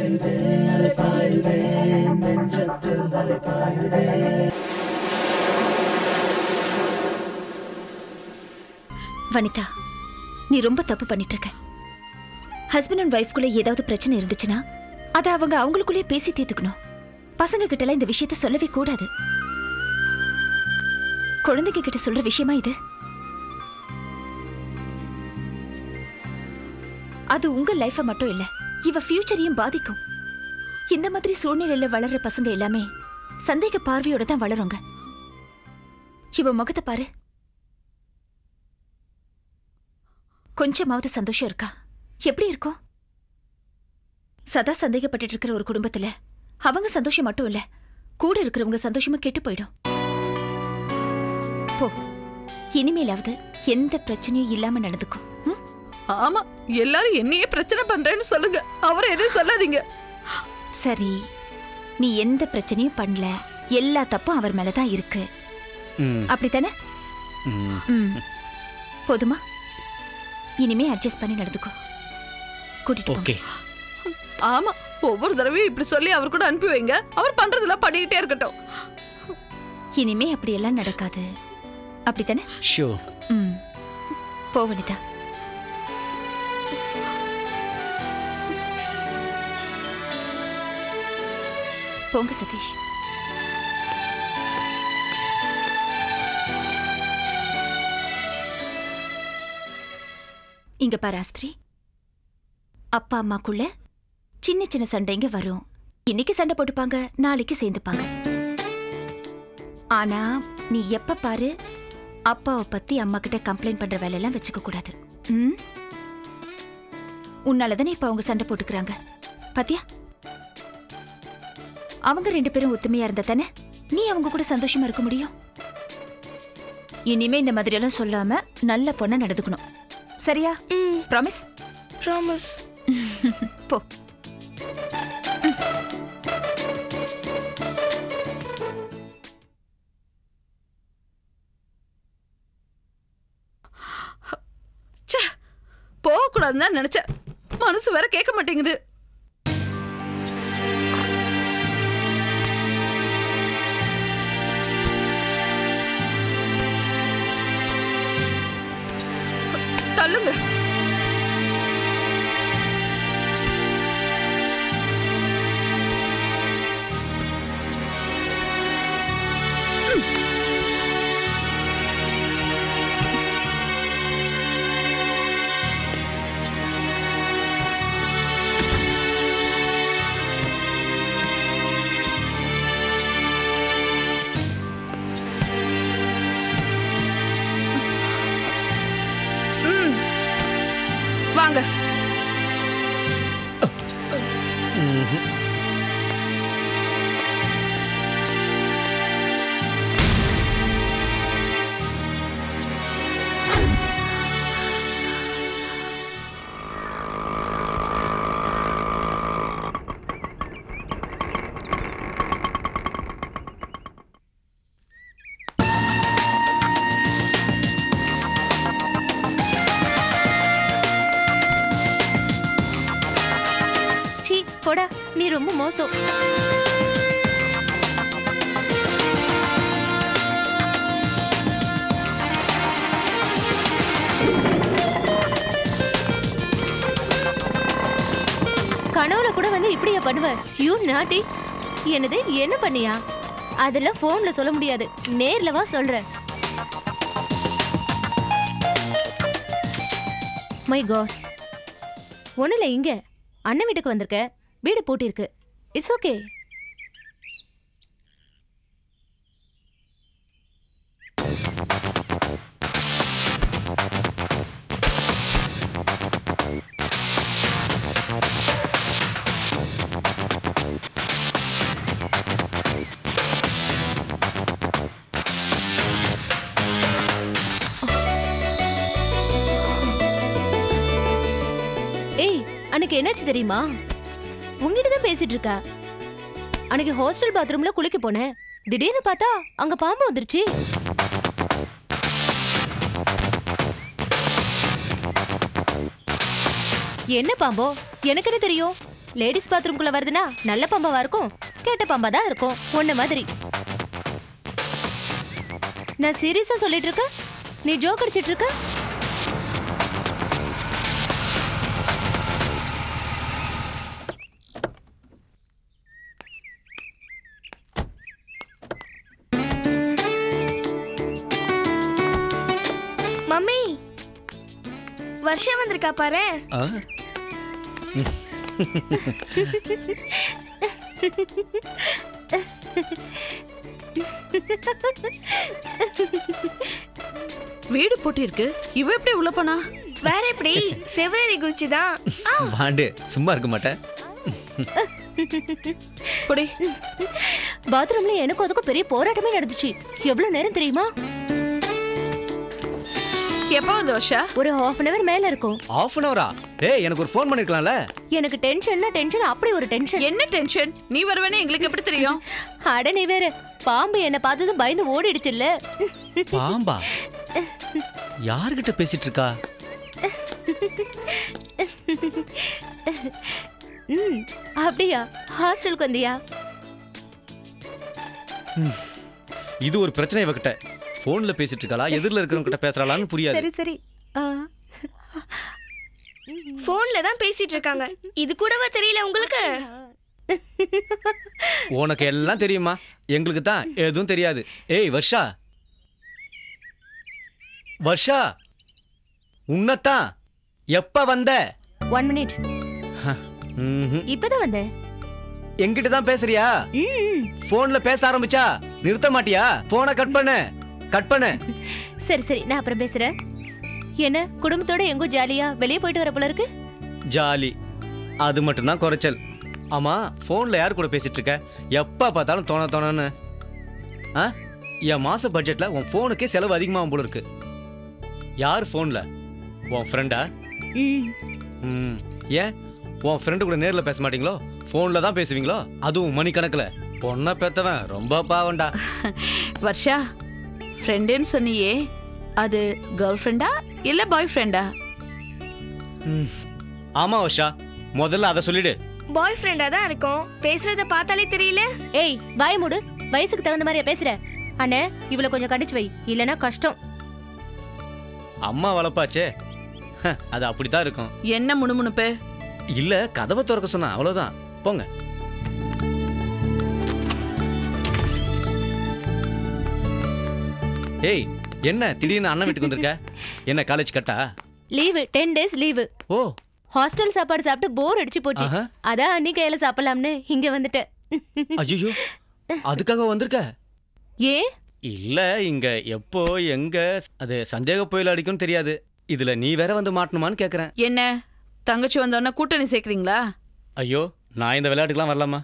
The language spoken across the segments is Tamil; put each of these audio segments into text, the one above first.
வனிதா நீ ரொம்ப தப்பு பண்ணிட்டு இருக்க ஹஸ்பண்ட் அண்ட் ஒய்ஃப்குள்ள ஏதாவது பிரச்சனை இருந்துச்சுன்னா அதை அவங்க அவங்களுக்குள்ளே பேசி தீர்த்துக்கணும் பசங்க கிட்டலாம் இந்த விஷயத்த சொல்லவே கூடாது குழந்தைங்க கிட்ட சொல்ற விஷயமா இது அது உங்க லைஃப மட்டும் இல்ல இவ ஃபியூச்சரையும் பாதிக்கும் இந்த மாதிரி சூழ்நிலையில வளர்ற பசங்க எல்லாமே சந்தேக பார்வையோட தான் வளருங்க இவ முகத்தை பாரு கொஞ்சமாவது சந்தோஷம் இருக்கா எப்படி இருக்கும் சதா சந்தேகப்பட்டுட்டு இருக்கிற ஒரு குடும்பத்துல அவங்க சந்தோஷம் மட்டும் இல்ல கூட இருக்கிறவங்க சந்தோஷமும் கெட்டு போயிடும் போ இனிமேலாவது எந்த பிரச்சனையும் இல்லாம நடந்துக்கும் ம்? ஆமா எல்லாரும் என்னையே பிரச்சனை பண்றேன்னு சொல்லுங்க அவரை எதுவும் சொல்லாதீங்க சரி நீ எந்த பிரச்சனையும் பண்ணல எல்லா தப்பும் அவர் மேலதான் இருக்கு ம், அப்படித்தானே ம். ம். போதுமா இனிமே அட்ஜஸ்ட் பண்ணி நடந்துக்கோ கூட்டிட்டு போங்க ஓகே ஆமா ஒவ்வொரு தடவையும் இப்படி சொல்லி அவர் கூட அனுப்பி வைங்க அவர் பண்றதெல்லாம் பண்ணிக்கிட்டே இருக்கட்டும் இனிமே அப்படியெல்லாம் நடக்காது அப்படித்தானே ஷியோர் ம் போ வனிதா போங்க சதீஷ் இங்க பாரு ஆஸ்திரி அப்பா அம்மாக்குள்ள சின்ன சின்ன சண்டைங்க வரும் இன்னைக்கு சண்டை போட்டுப்பாங்க நாளைக்கு சேர்ந்துப்பாங்க ஆனா நீ எப்ப பாரு அப்பாவை பத்தி அம்மா கிட்ட கம்ப்ளைண்ட் பண்ற வேலையெல்லாம் வச்சுக்க கூடாது ம்? உன்னாலதானே இப்ப அவங்க சண்டை போட்டுக்கிறாங்க பாத்தியா அவங்க ரெண்டு பேரும் ஒத்துமையா இருந்தா தானே நீ அவங்க கூட சந்தோஷமா இருக்க முடியும் இனிமே இந்த மாதிரி எல்லாம் சொல்லாம நல்ல பொண்ணா நடந்துக்கணும் சரியா ப்ராமிஸ் ப்ராமிஸ் போ ச்சே போக கூடாதுன்னு தான் நினைச்சேன் மனசு வேற கேட்க மாட்டேங்குது தள்ளுங்க ம் வாங்க சீ போடா நீ ரொம்ப மோசம் கனவுல கூட வந்து இப்படியா பண்ணுவ யூ நாட்டி என்னது என்ன பண்ணியா அதெல்லாம் போன்ல சொல்ல முடியாது நேர்ல வா சொல்றேன் மை காட் ஒன்றும் இல்லை இங்கே அண்ணன் வீட்டுக்கு வந்திருக்க வீடு பூட்டியிருக்கு இட்ஸ் ஓகே ஏய் அன்னைக்கு என்னாச்சு தெரியுமா உங்ககிட்ட தான் பேசிட்டு இருக்கா அன்னைக்கு ஹாஸ்டல் பாத்ரூம்ல குளிக்க போனேன் திடீர்னு பார்த்தா அங்க பாம்பு வந்துருச்சு என்ன பாம்போ எனக்கு என்ன தெரியும் லேடிஸ் பாத்ரூம்குள்ள வருதுன்னா நல்ல பாம்பாவா இருக்கும் கேட்ட பாம்பா தான் இருக்கும் ஒண்ணு மாதிரி நான் சீரியஸா சொல்லிட்டு இருக்கேன் நீ ஜோக் அடிச்சிட்டு இருக்க மம்மி வருஷா வந்திருக்கா பாரு ஆ வீடு பூட்டியிருக்கு இவ எப்படி உள்ள போனா வேற எப்படி செவ்வரடி குச்சி தான் வாண்டு சும்மா இருக்க மாட்டேன் பொடி பாத்ரூம்ல எனக்கும் அதுக்கும் பெரிய போராட்டமே நடந்துச்சு எவ்வளவு நேரம் தெரியுமா எப்போ வந்து வருஷா ஒரு ஹாஃப் அன் அவர் மேல இருக்கும் ஆஃப் அன் அவரா டேய் எனக்கு ஒரு ஃபோன் பண்ணிருக்கலாம்ல எனக்கு டென்ஷன்னா டென்ஷன் அப்படி ஒரு டென்ஷன் என்ன டென்ஷன் நீ வருவேன்னு எங்களுக்கு எப்படி தெரியும் அட நீ வேற பாம்பு என்ன பார்த்ததும் பயந்து ஓடிடுச்சுல்ல பாம்பா யார்கிட்ட பேசிட்டு இருக்கா ம் அப்படியா ஹாஸ்டலுக்கு வந்தியா இது ஒரு பிரச்சனை இவகிட்ட போன்ல பேசிட்டு இருக்காளா எதிரில் இருக்கிறவங்க கிட்ட பேசுறாளான்னு புரியாது சரி சரி ஆ. போன்ல தான் பேசிட்டு இருக்காங்க இது கூடவா தெரியல உங்களுக்கு உனக்கு எல்லாம் தெரியுமா எங்களுக்கு தான் எதுவும் தெரியாது ஏய் வர்ஷா வர்ஷா உன்னத்தான் எப்ப வந்த ஒன் மினிட் ம்ஹும். இப்பதான் வந்தேன் என்கிட்ட தான் பேசுறியா ம், போன்ல பேச ஆரம்பிச்சா நிறுத்த மாட்டியா போனை கட் பண்ணு கட் பண்ணு சரி சரி நான் அப்புறம் பேசுறேன் என்ன குடும்பத்தோட எங்கோ ஜாலியா வெளியே போயிட்டு வர போல இருக்கு ஜாலி அது மட்டும்தான் குறைச்சல் ஆமா போன்ல யார் கூட பேசிட்டு இருக்க எப்ப பார்த்தாலும் தோண தோணன்னு ஆ என் மாச பட்ஜெட்ல உன் போனுக்கே செலவு அதிகமாகும் போல இருக்கு யார் போன்ல உன் ஃப்ரெண்டா ம், ம் ஏன் உன் ஃப்ரெண்டு கூட நேர்ல பேச மாட்டீங்களோ போன்ல தான் பேசுவீங்களோ அதுவும் மணிக்கணக்குல பொண்ணை பெத்தவன் ரொம்ப பாவண்டா வர்ஷா ஃப்ரெண்டுன்னு சொன்னியே அது கேர்ள் ஃப்ரெண்டா இல்ல பாய் ஃப்ரெண்டா ம். ஆமா வர்ஷா முதல்ல அதை சொல்லிடு பாய் ஃப்ரெண்டா தான் இருக்கும் பேசுறத பார்த்தாலே தெரியல ஏய் வாய மூடு வயசுக்கு தகுந்த மாதிரியா பேசுற அண்ணே இவளை கொஞ்சம் கடிச்சு வை இல்லனா கஷ்டம் அம்மா வளர்ப்பாச்சே ஹ, அது அப்படித்தான் இருக்கும் என்ன முணுமுணுப்பு இல்ல கதவை திறக்க சொன்னா அவ்வளவுதான் போங்க ஏய் என்ன திடீர்னு அண்ணன் வீட்டுக்கு வந்திருக்க என்ன காலேஜ் கட்டா லீவு டென் டேஸ் லீவு ஓ ஹாஸ்டல் சாப்பாடு சாப்பிட்டு போர் அடிச்சு போச்சு ஆஹா. அதான் அன்னி கையில சாப்பிடலாம்னு இங்க வந்துட்டேன் ஐயோ அதுக்காக வந்திருக்க ஏன் இல்ல இங்க எப்போ எங்க அது சந்தேக புயல் அடிக்கும்னு தெரியாது இதுல நீ வேற வந்து மாட்டணுமான்னு கேக்குறேன் என்ன தங்கச்சி வந்தோடனே கூட்டணி சேர்க்கறீங்களா ஐயோ நான் இந்த விளையாட்டுக்கெல்லாம் வரலாமா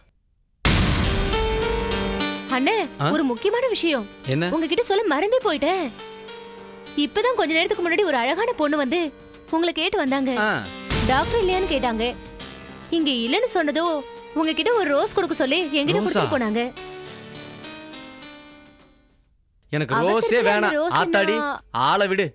அண்ணே ஆ? ஒரு முக்கியமான விஷயம் என்ன உங்ககிட்ட சொல்ல மறந்தே போயிட்டேன் இப்பதான் கொஞ்ச நேரத்துக்கு முன்னாடி ஒரு அழகான பொண்ணு வந்து உங்களை கேட்டு வந்தாங்க ஆ, டாக்டர் இல்லையான்னு கேட்டாங்க இங்க இல்லைன்னு சொன்னதோ உங்ககிட்ட ஒரு ரோஸ் கொடுக்க சொல்லி என்கிட்ட ரோஸா? கொடுத்து போனாங்க எனக்கு அவசரத்துல ரோஸே அந்த வேணாம் ரோஸ் ஆத்தாடி நான்- ஆளை விடு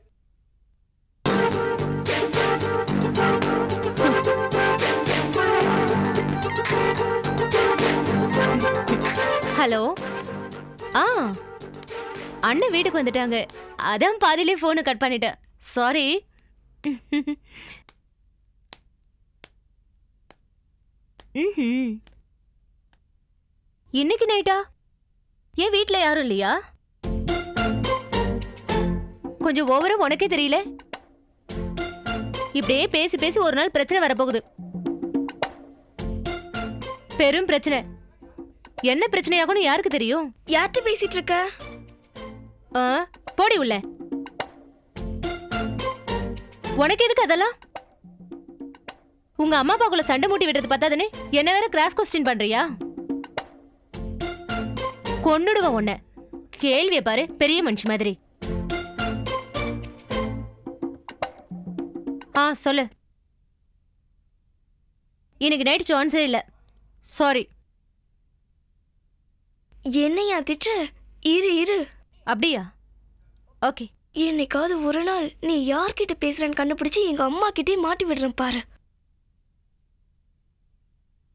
ஹலோ ஆ அண்ணன் வீட்டுக்கு வந்துட்டாங்க அதான் பாதியிலே போனை கட் பண்ணிட்டேன் சாரி ம்ஹும். இன்னைக்கு நைட்டா ஏன் வீட்ல யாரும் இல்லையா கொஞ்சம் ஓவரா உனக்கே தெரியல இப்படியே பேசி பேசி ஒரு நாள் பிரச்சனை வரப்போகுது பெரும் பிரச்சனை என்ன பிரச்சனையாகும்னு யாருக்கு தெரியும் யார்கிட்ட பேசிட்டு இருக்க ஆ, போடி உள்ள உனக்கு எதுக்கு அதெல்லாம் உங்க அம்மா அப்பாக்குள்ள சண்டை மூட்டி விடுறது பத்தாதுன்னு என்ன வேற கிராஸ் கொஸ்டின் பண்றியா கொன்னுடுவேன் உன்னை கேள்விய பாரு பெரிய மனுஷி மாதிரி ஆ சொல்லு இன்னைக்கு நைட் சான்ஸே இல்ல சாரி என்னையா திட்டுற இரு இரு அப்படியா ஓகே என்னைக்காவது ஒரு நாள் நீ யார்கிட்ட பேசுறேன்னு கண்டுபிடிச்சு எங்க அம்மா கிட்டே மாட்டி விடுறேன் பாரு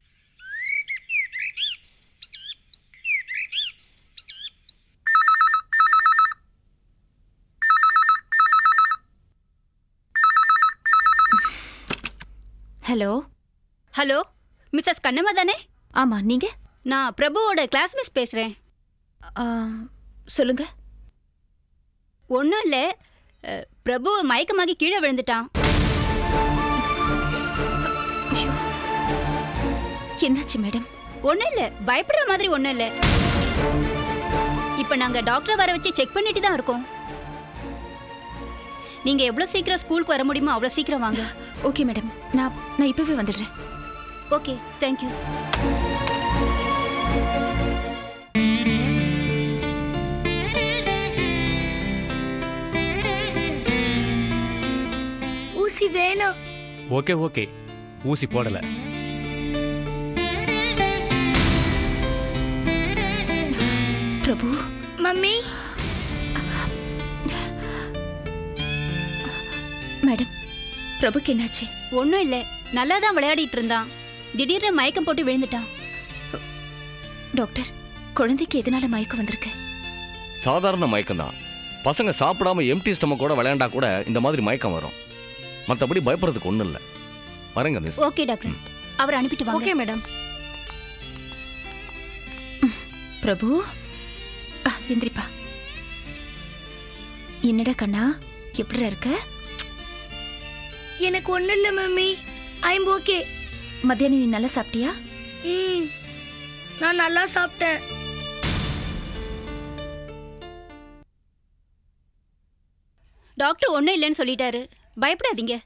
ஹலோ ஹலோ மிஸ்ஸஸ் கண்ணம்மா தானே ஆமா நீங்க நான் பிரபுவோட கிளாஸ் மிஸ் பேசுகிறேன் ஆ, சொல்லுங்க ஒன்றும் இல்லை பிரபு மயக்கமாகி கீழே விழுந்துட்டான் ஐயோ. என்னாச்சு மேடம் ஒன்றும் இல்லை பயப்படுற மாதிரி ஒன்றும் இல்லை இப்போ நாங்கள் டாக்டரை வர வச்சு செக் பண்ணிட்டு தான் இருக்கோம் நீங்கள் எவ்வளோ சீக்கிரம் ஸ்கூலுக்கு வர முடியுமோ அவ்வளோ சீக்கிரம் வாங்க ஓகே மேடம் நான் நான் இப்பவே வந்துடுறேன் ஓகே தேங்க்யூ ஊசி வேணும் ஓகே ஓகே ஊசி போடல பிரபு மம்மி மேடம் பிரபுக்கு என்னாச்சு ஒன்றும் இல்லை நல்லா தான் விளையாடிட்டு இருந்தான் திடீர்னு மயக்கம் போட்டு விழுந்துட்டான் டாக்டர் குழந்தைக்கு எதனால மயக்கம் வந்திருக்கு சாதாரண மயக்கம் தான் பசங்க சாப்பிடாம எம்டி ஸ்டமக் கூட விளையாண்டா கூட இந்த மாதிரி மயக்கம் வரும் மற்றபடி பயப்படுறதுக்கு ஒன்றும் இல்லை வரேங்க மிஸ் ஓகே டாக்டர் அவர் அனுப்பிட்டு வாங்க ஓகே மேடம் பிரபு ஆ, எந்திரிப்பா என்னடா கண்ணா எப்படிடா இருக்க எனக்கு ஒன்றும் இல்லை மம்மி ஐம் ஓகே மத்தியானம் நீ நல்லா சாப்பிட்டியா ம் நான் நல்லா சாப்பிட்டேன் டாக்டர் ஒன்றும் இல்லைன்னு சொல்லிட்டாரு பயப்படாதீங்க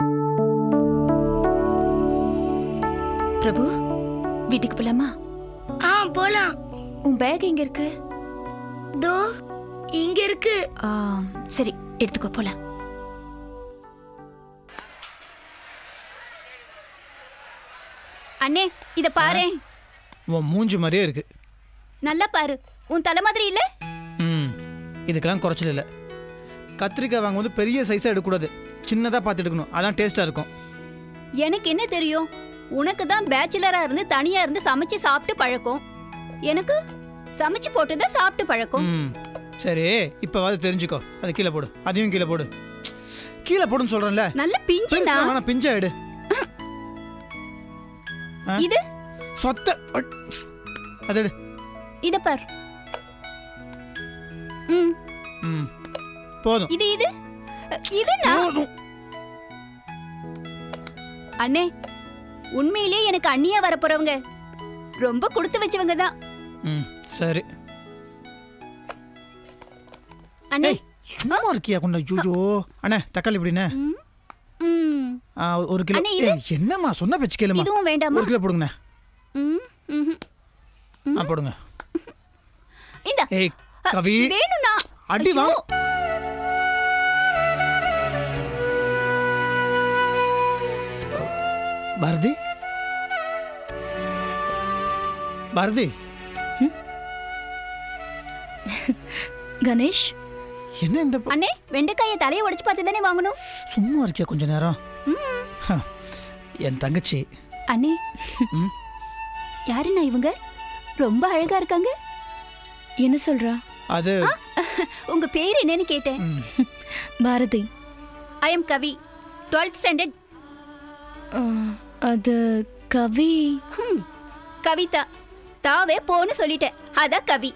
பிரபு வீட்டுக்கு போலாமா ஆ போலாம் உன் பேக் எங்க இருக்கு தோ இங்க இருக்கு ஆ, சரி எடுத்துக்கோ போலாம் அண்ணே இத பாரு உன் மூஞ்சி மாதிரியே இருக்கு நல்லா பாரு உன் தலை மாதிரி இல்ல ம் இதுக்கெல்லாம் குறைச்சல் இல்லை கத்திரிக்காய் வாங்கும்போது பெரிய சைஸாக எடுக்கக்கூடாது சின்னதாக பார்த்து எடுக்கணும் அதான் டேஸ்ட்டாக இருக்கும் எனக்கு என்ன தெரியும் உனக்கு தான் பேச்சுலரா இருந்து தனியா இருந்து சமைச்சு சாப்பிட்டு பழக்கம் எனக்கு சமைச்சு போட்டு தான் சாப்பிட்டு பழக்கம் ம் சரி இப்போவாது தெரிஞ்சுக்கோ அது கீழே போடு அதையும் கீழே போடு கீழே போடுன்னு சொல்கிறேன்ல நல்ல பிஞ்சுனா பெருசா வேணா பிஞ்சா எடு ஆ? இது சொத்த அட். அது எடு இத பார் ம் ம் போதும் இது இது இதுனா போதும் அண்ணே உண்மையிலேயே எனக்கு அண்ணியா வர போறவங்க ரொம்ப கொடுத்து வச்சவங்க தான் ம் சரி அண்ணே ஏய் சும்மா இருக்கியா கொண்ட ஜூஜோ அண்ணே தக்காளி எப்படிண்ணே ம், ம், ஆ, ஒரு கிலோ அண்ணே, இது? ஏய் என்னம்மா சொன்ன பேச்சு கேளுமா இதுவும் வேண்டாமா ஒரு கிலோ போடுங்கண்ணே ம், ம்ஹும். ஆ போடுங்க இந்தா ஏய் கவி வேணும்னா அடி வா ஐயோ. பாரதி பாரதி கணேஷ் என்ன இந்த ப- அண்ணே வெண்டைக்காயை தலையை உடைச்சு பார்த்து தானே வாங்கணும் சும்மா இருக்கியா கொஞ்ச நேரம் ஹ, என் தங்கச்சி அண்ணே ம்? யாருண்ணா இவங்க ரொம்ப அழகா இருக்காங்க என்ன சொல்றா அது உங்க பேர் என்னன்னு கேட்டேன் ம், Bharathi I am Kavi twelfth standard அது கவி கவிதா தாவே போன்னு சொல்லிட்டேன் அதான் கவி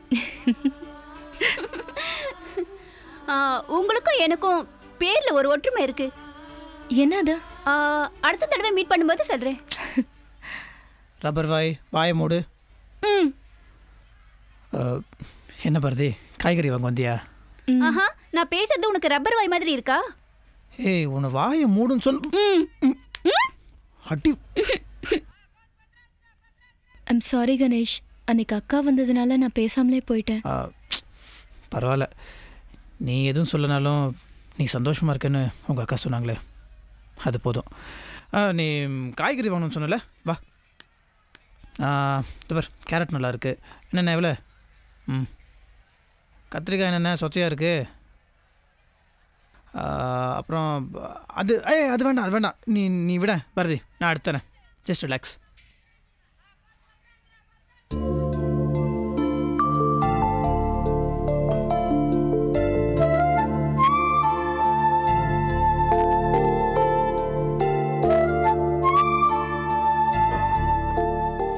ஆ, உங்களுக்கும் எனக்கும் பேர்ல ஒரு ஒற்றுமை இருக்கு என்னது ஆ, அடுத்த தடவை மீட் பண்ணும்போது சொல்றேன் ரப்பர் வாய் வாயை மூடு ம் அஹ், என்ன பாரதி காய்கறி வாங்க வந்தியா ஆஹா நான் பேசுறது உனக்கு ரப்பர் வாய் மாதிரி இருக்கா ஏய் உன்னை வாயை மூடுன்னு சொல் ம் ம் அடி ஐம் சாரி கணேஷ் அன்னைக்கு அக்கா வந்ததுனால நான் பேசாமலே போயிட்டேன் ஆ, பரவாயில்ல நீ எதுவும் சொல்லனாலும் நீ சந்தோஷமாக இருக்கேன்னு உங்கள் அக்கா சொன்னாங்களே அது போதும் ஆ, நீ காய்கறி வாங்கணும்னு சொன்னல வா ஆ, இது பார் கேரட் நல்லா இருக்கு என்னென்ன எவ்வளோ ம் கத்திரிக்காய் என்னென்ன சொத்தையாக இருக்கு ஆ, அப்புறம் அது ஏய் அது வேண்டாம் அது வேண்டாம் நீ நீ விட பாரதி நான் எடுத்துறேன் ஜஸ்ட் ரிலாக்ஸ்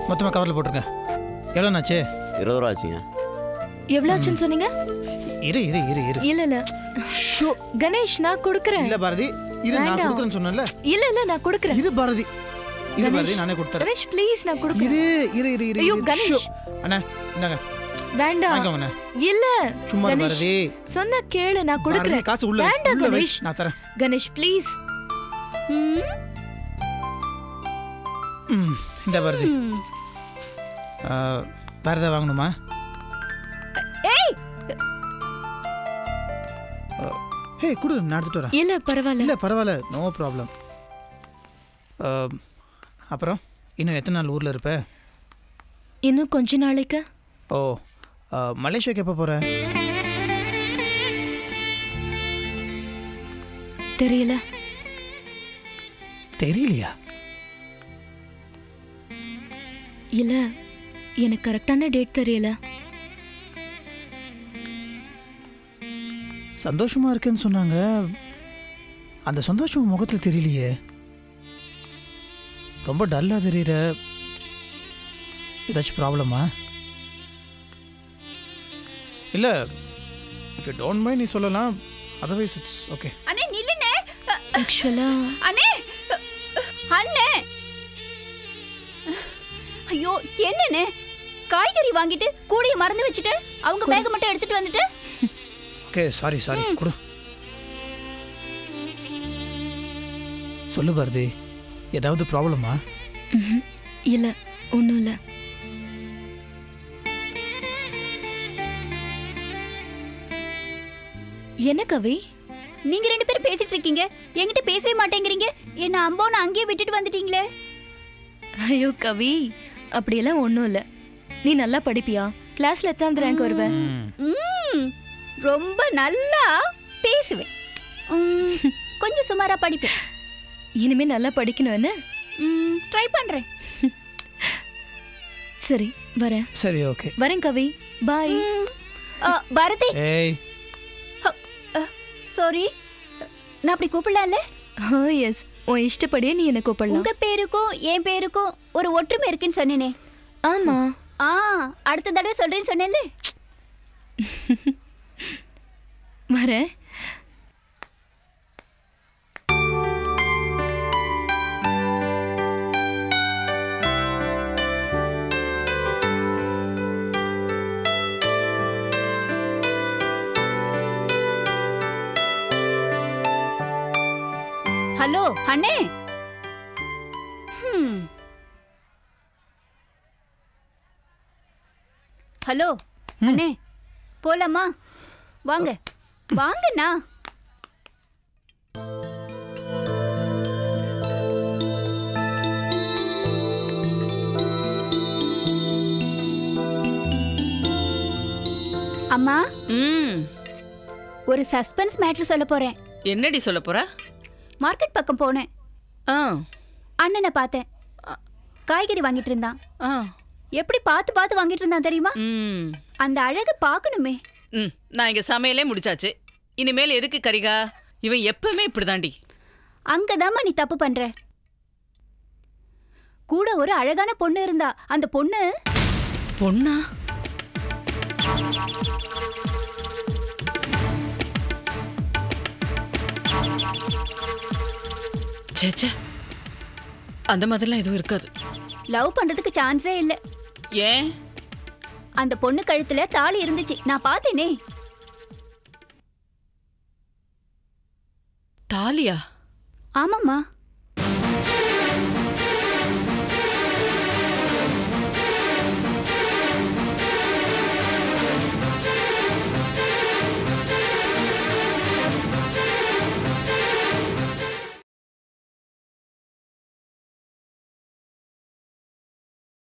மொத்தமாக கவரில் போட்டுருங்க எவ்வளோண்ணாச்சு இருபது ரூபா ஆச்சுங்க எவ்வளவு ஆச்சுன்னு சொன்னீங்க இரு இரு இரு இரு இல்ல இல்ல கணேஷ் நான் கொடுக்கறேன் இல்லை பாரதி இரு நான் வேண்டாம். கொடுக்குறேன்னு சொன்னேன்ல இல்ல இல்ல நான் கொடுக்கறேன் இரு பாரதி இரு கணேஷ். பாரதி நானே கொடுத்துறேன் கணேஷ் ப்ளீஸ் நான் இரு கொடுக்கறேன் இரு இரு இரு ஐயோ, இரு. கணேஷ். ஷோ. அண்ணா இந்தாங்க வேண்டாம் வாங்கிக்கோங்கண்ணே இல்ல சும்மா இரு கணேஷ் பாரதி சொன்னா கேளு நான் பாரதி கொடுக்கறேன் காசு உள்ள வை. வேண்டாம் உள்ள வை. கணேஷ் நான் தரேன் கணேஷ் ப்ளீஸ் ம், ம் இந்த பாரதி ம். ஆ, வேற ஏதாவது வாங்கணுமா ஏய் ஹே கொடு நான் எடுத்துட்டு வரேன் இல்ல பரவாயில்ல இல்லை பரவாயில்ல நோ ப்ராப்ளம் அப்புறம் இன்னும் எத்தனை நாள் ஊரில் இருப்ப இன்னும் கொஞ்ச நாளைக்கு ஓ ஆ, மலேசியாக்கு எப்போ போகிற தெரியல தெரியலையா இல்ல எனக்கு கரெக்டான டேட் தெரியல சந்தோஷமா இருக்கேன்னு சொன்னாங்க அந்த சந்தோஷம் முகத்தில் தெரியலையே ரொம்ப டல்லாக தெரியுற ஏதாச்சும் ப்ராப்ளமா இல்லை இஃப் யூ டோன்ட் மைண்ட் நீ சொல்லலாம் அதர்வைஸ் இட்ஸ் ஓகே அண்ணே நில்லுண்ணே அ, ஆக்சுவலா அண்ணே அண்ணே ஐயோ என்னண்ணே காய்கறி வாங்கிட்டு கூடைய மறந்து வச்சுட்டு அவங்க பேக மட்டும் எடுத்துட்டு வந்துட்டு ஓகே சாரி சாரி கொடு சொல்லு பாரதி ஏதாவது ப்ராப்ளமா இல்ல ஒண்ணும் இல்ல என்ன கவி நீங்க ரெண்டு பேரும் பேசிட்டு இருக்கீங்க என்கிட்ட பேசவே மாட்டேங்கிறீங்க என்ன அம்போன்னு அங்கேயே விட்டுட்டு வந்துட்டீங்களே ஐயோ கவி அப்படியெல்லாம் ஒண்ணும் இல்ல நீ நல்லா படிப்பியா கிளாஸ்ல எத்தனாவது ரேங்க் வருவ ம், ரொம்ப நல்லா பேசுவேன் ம், கொஞ்சம் சுமாரா படிப்பேன் இனிமே நல்லா படிக்கணும் என்ன ட்ரை பண்றேன் சரி வரேன் சரி ஓகே வரேன் கவி பாய் ம், அ, பாரதி ஏய் சாரி நான் அப்படி கூப்பிடலாம்ல ஓ எஸ் உன் இஷ்டப்படியே நீ என்ன கூப்பிடலாம் உங்க பேருக்கும் என் பேருக்கும் ஒரு ஒற்றுமை இருக்குன்னு சொன்னேனே ஆமா ஆ அடுத்த தடவை சொல்றேன்னு சொன்னேன்ல வரேன் ஹலோ அண்ணே ஹம். ஹலோ அண்ணே போலாமா வாங்க வாங்கண்ணா அம்மா ம் ஒரு சஸ்பென்ஸ் மேட்ரு சொல்ல போறேன் என்னடி சொல்ல போற மார்க்கெட் பக்கம் போனேன் ஆ அண்ணனை பார்த்தேன் காய்கறி வாங்கிட்டு இருந்தான் ஆ எப்படி பார்த்து பார்த்து வாங்கிட்டு இருந்தான் தெரியுமா ம் அந்த அழகு பார்க்கணுமே ம் நான் இங்க சமையலே முடிச்சாச்சு இனிமேல் எதுக்கு கரிகா இவன் எப்பவுமே இப்படிதாண்டி அங்கதாம்மா நீ தப்பு பண்ற கூட ஒரு அழகான பொண்ணு இருந்தா அந்த பொண்ணு பொண்ணா சேச்சே அந்த மாதிரிலாம் எதுவும் இருக்காது லவ் பண்றதுக்கு சான்ஸே இல்ல ஏன் அந்த பொண்ணு கழுத்துல தாலி இருந்துச்சு நான் பார்த்தேனே தாலியா ஆமாம்மா